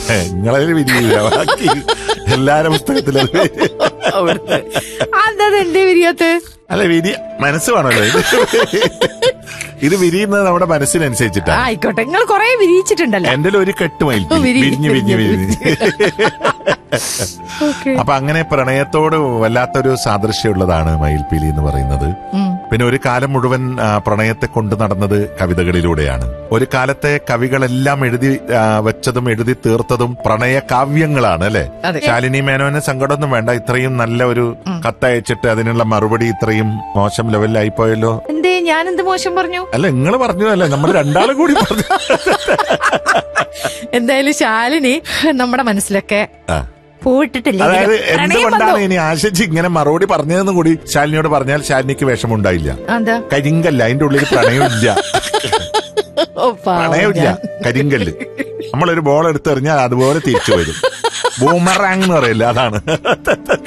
നിങ്ങളതിൽ വിരിയില്ല ബാക്കി എല്ലാരും പുസ്തകത്തിലും അത് വരും. അവിടുത്തെ അതാ എന്റെ വിരിയാത്ത അല്ല വിരി മനസ്സ് വേണമല്ലോ ഇത് ഇത് വിരിയുന്നത് നമ്മുടെ മനസ്സിനനുസരിച്ചിട്ടാണ് ആയിക്കോട്ടെ നിങ്ങൾ കൊറേ വിരിയിച്ചിട്ടുണ്ടല്ലോ എന്റെ ഒരു കെട്ട് മയിൽ വിരി- വിരിഞ്ഞ് വിരിഞ്ഞ് വിരിഞ്ഞ് വിരിഞ്ഞ് ഓക്കെ അപ്പൊ അങ്ങനെ പ്രണയത്തോട് വല്ലാത്തൊരു സാദൃശ്യമുള്ളതാണ് മയിൽപീലി എന്ന് പറയുന്നത് പിന്നെ ഒരു കാലം മുഴുവൻ ആ, പ്രണയത്തെ കൊണ്ടു നടന്നത് കവിതകളിലൂടെയാണ് ഒരു കാലത്തെ കവികളെല്ലാം എഴുതി ആ, വെച്ചതും എഴുതി തീർത്തതും പ്രണയ കാവ്യങ്ങളാണ് അല്ലെ അതെ. ശാലിനി മേനോന് സങ്കടമൊന്നും വേണ്ട ഇത്രയും നല്ല ഒരു കത്തയച്ചിട്ട് അതിനുള്ള മറുപടി ഇത്രയും മോശം ലെവലിലായി പോയല്ലോ എന്തേ ഞാൻ എന്ത് മോശം പറഞ്ഞു അല്ല നിങ്ങൾ പറഞ്ഞതല്ലേ നമ്മൾ രണ്ടാളും കൂടി പറഞ്ഞു എന്തായാലും ശാലിനി നമ്മുടെ മനസ്സിലൊക്കെ ആ. പോയിട്ടിട്ടില്ല അതായത് പ്രണയം എന്തുകൊണ്ടാണ് വന്നോ? ഇനി ആശിച്ച് ഇങ്ങനെ മറുപടി പറഞ്ഞതെന്ന് കൂടി ശാലിനിയോട് പറഞ്ഞാൽ ശാലിനിക്ക് വിഷമുണ്ടായില്ല എന്താ കരിങ്കല്ല് അതിന്റെ ഉള്ളിൽ പ്രണയമില്ല ഓ, പാവം പ്രണയമില്ല ഞാൻ. കരിങ്കല്ല് നമ്മളൊരു ബോൾ എടുത്തെറിഞ്ഞാൽ അതുപോലെ തിരിച്ചു വരും ബൂമറാങ് എന്ന് പറയില്ല അതാണ്